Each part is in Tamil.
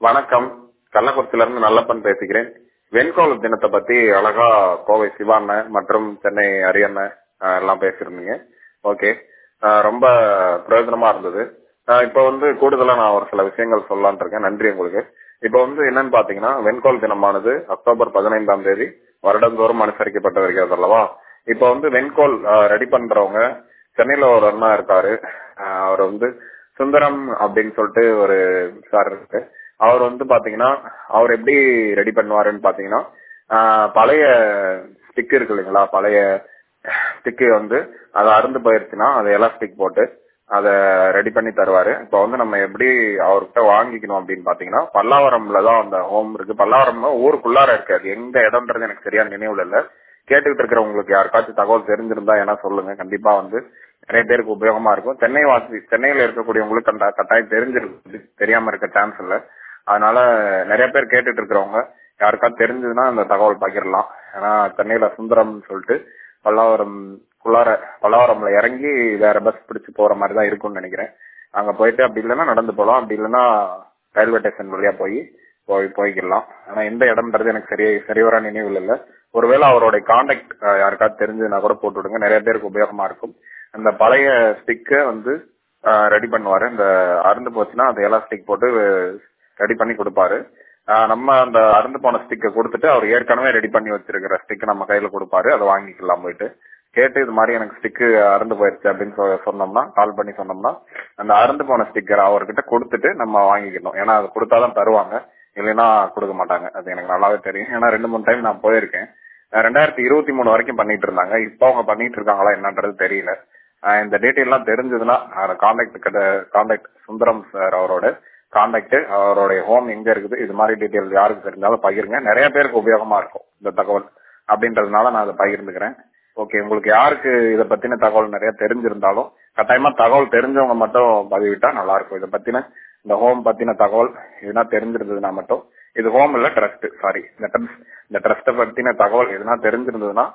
வணக்கம் கள்ளக்குறிச்சியில இருந்து நல்லப்பன் பேசுகிறேன் வெண்கோல் தினத்தை பத்தி அழகா கோவை சிவாண்ண மற்றும் சென்னை அரியண்ண எல்லாம் பேசியிருந்தீங்க ஓகே ரொம்ப பிரயோஜனமா இருந்தது ஆஹ் இப்ப வந்து கூடுதலா நான் ஒரு சில விஷயங்கள் சொல்லலாம்னு இருக்கேன் நன்றி உங்களுக்கு இப்ப வந்து என்னன்னு பாத்தீங்கன்னா வெண்கோல் தினமானது அக்டோபர் பதினைந்தாம் தேதி வருடந்தோறும் அனுசரிக்கப்பட்டு வருகிறது அல்லவா இப்ப வந்து வெண்கோல் ரெடி பண்றவங்க சென்னையில ஒரு அண்ணா இருக்காரு ஆஹ் அவர் வந்து சுந்தரம் அப்படின்னு சொல்லிட்டு ஒரு சார் இருக்கு அவர் வந்து பாத்தீங்கன்னா அவர் எப்படி ரெடி பண்ணுவாருன்னு பாத்தீங்கன்னா ஆஹ் பழைய ஸ்டிக் இருக்கு இல்லைங்களா பழைய ஸ்டிக்கு வந்து அது அருந்து போயிருச்சுன்னா அது எலாஸ்டிக் போட்டு அதை ரெடி பண்ணி தருவாரு இப்ப வந்து நம்ம எப்படி அவர்கிட்ட வாங்கிக்கணும் அப்படின்னு பாத்தீங்கன்னா பல்லாவரம்ல தான் அந்த ஹோம் இருக்கு பல்லாவரம் ஊருக்குள்ளார இருக்கு அது எங்க இடம்ன்றது எனக்கு சரியா நினைவுல இல்ல கேட்டுக்கிட்டு இருக்கிறவங்களுக்கு யாருக்காச்சும் தகவல் தெரிஞ்சிருந்தா என்ன சொல்லுங்க கண்டிப்பா வந்து நிறைய பேருக்கு உபயோகமா இருக்கும் சென்னை வாசி சென்னையில இருக்கக்கூடியவங்களுக்கு கண்டா கட்டாயம் தெரிஞ்சிருக்கு தெரியாம இருக்க சான்ஸ் இல்ல அதனால நிறைய பேர் கேட்டுட்டு இருக்கிறவங்க யாருக்காவது தெரிஞ்சதுன்னா அந்த தகவல் பகிரலாம் ஏன்னா சென்னையில சுந்தரம் சொல்லிட்டு பல்லாவரம் குள்ளார பல்லாவரம்ல இறங்கி வேற பஸ் பிடிச்சு போற மாதிரி தான் இருக்கும்னு நினைக்கிறேன் அங்க போயிட்டு அப்படி இல்லைன்னா நடந்து போகலாம் அப்படி இல்லைன்னா ரயில்வே ஸ்டேஷன் வழியா போய் போய் போய்க்கலாம் ஆனா எந்த இடம்ன்றது எனக்கு சரியா சரிவர நினைவில் இல்ல ஒருவேளை அவருடைய கான்டாக்ட் யாருக்காவது தெரிஞ்சதுன்னா கூட போட்டு விடுங்க நிறைய பேருக்கு உபயோகமா இருக்கும் அந்த பழைய ஸ்டிக்கை வந்து ரெடி பண்ணுவாரு இந்த அருந்து போச்சுன்னா அந்த எலாஸ்டிக் போட்டு ரெடி பண்ணி கொடுப்பாரு நம்ம அந்த அருந்து போன ஸ்டிக்கை கொடுத்துட்டு அவர் ஏற்கனவே ரெடி பண்ணி வச்சிருக்கிற ஸ்டிக் நம்ம கையில கொடுப்பாரு அதை வாங்கிக்கலாம் போயிட்டு கேட்டு இது மாதிரி எனக்கு ஸ்டிக்கு அறந்து போயிருச்சு அப்படின்னு சொன்னோம்னா கால் பண்ணி சொன்னோம்னா அந்த அறந்து போன ஸ்டிக்கர் அவர்கிட்ட கொடுத்துட்டு நம்ம வாங்கிக்கணும் ஏன்னா அது கொடுத்தாதான் தருவாங்க இல்லைன்னா கொடுக்க மாட்டாங்க அது எனக்கு நல்லாவே தெரியும் ஏன்னா ரெண்டு மூணு டைம் நான் போயிருக்கேன் ரெண்டாயிரத்தி இருபத்தி மூணு வரைக்கும் பண்ணிட்டு இருந்தாங்க இப்போ அவங்க பண்ணிட்டு இருக்காங்களா என்னன்றது தெரியல இந்த டீட்டெயில் எல்லாம் தெரிஞ்சதுன்னா கான்டாக்ட் கிட்ட கான்டாக்ட் சுந்தரம் சார் அவரோட கான்டாக்ட் அவருடைய ஹோம் எங்க இருக்குது இது மாதிரி டீட்டெயில் யாருக்கு தெரிஞ்சாலும் பகிருங்க நிறைய பேருக்கு உபயோகமா இருக்கும் இந்த தகவல் அப்படின்றதுனால நான் அதை பகிர்ந்துக்கிறேன் ஓகே உங்களுக்கு யாருக்கு இதை பத்தின தகவல் நிறைய தெரிஞ்சிருந்தாலும் கட்டாயமா தகவல் தெரிஞ்சவங்க மட்டும் பதிவிட்டா நல்லா இருக்கும் இதை பத்தின இந்த ஹோம் பத்தின தகவல் எதுனா தெரிஞ்சிருந்ததுன்னா மட்டும் இது ஹோம் இல்ல ட்ரஸ்ட் சாரி இந்த இந்த ட்ரஸ்ட பத்தின தகவல் எதுனா தெரிஞ்சிருந்ததுன்னா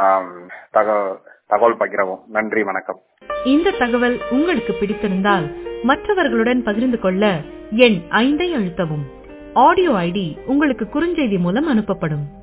தகவல் பகிரவும் நன்றி வணக்கம் இந்த தகவல் உங்களுக்கு பிடித்திருந்தால் மற்றவர்களுடன் பகிர்ந்து கொள்ள எண் ஐந்தை அழுத்தவும் ஆடியோ ஐடி உங்களுக்கு குறுஞ்செய்தி மூலம் அனுப்பப்படும்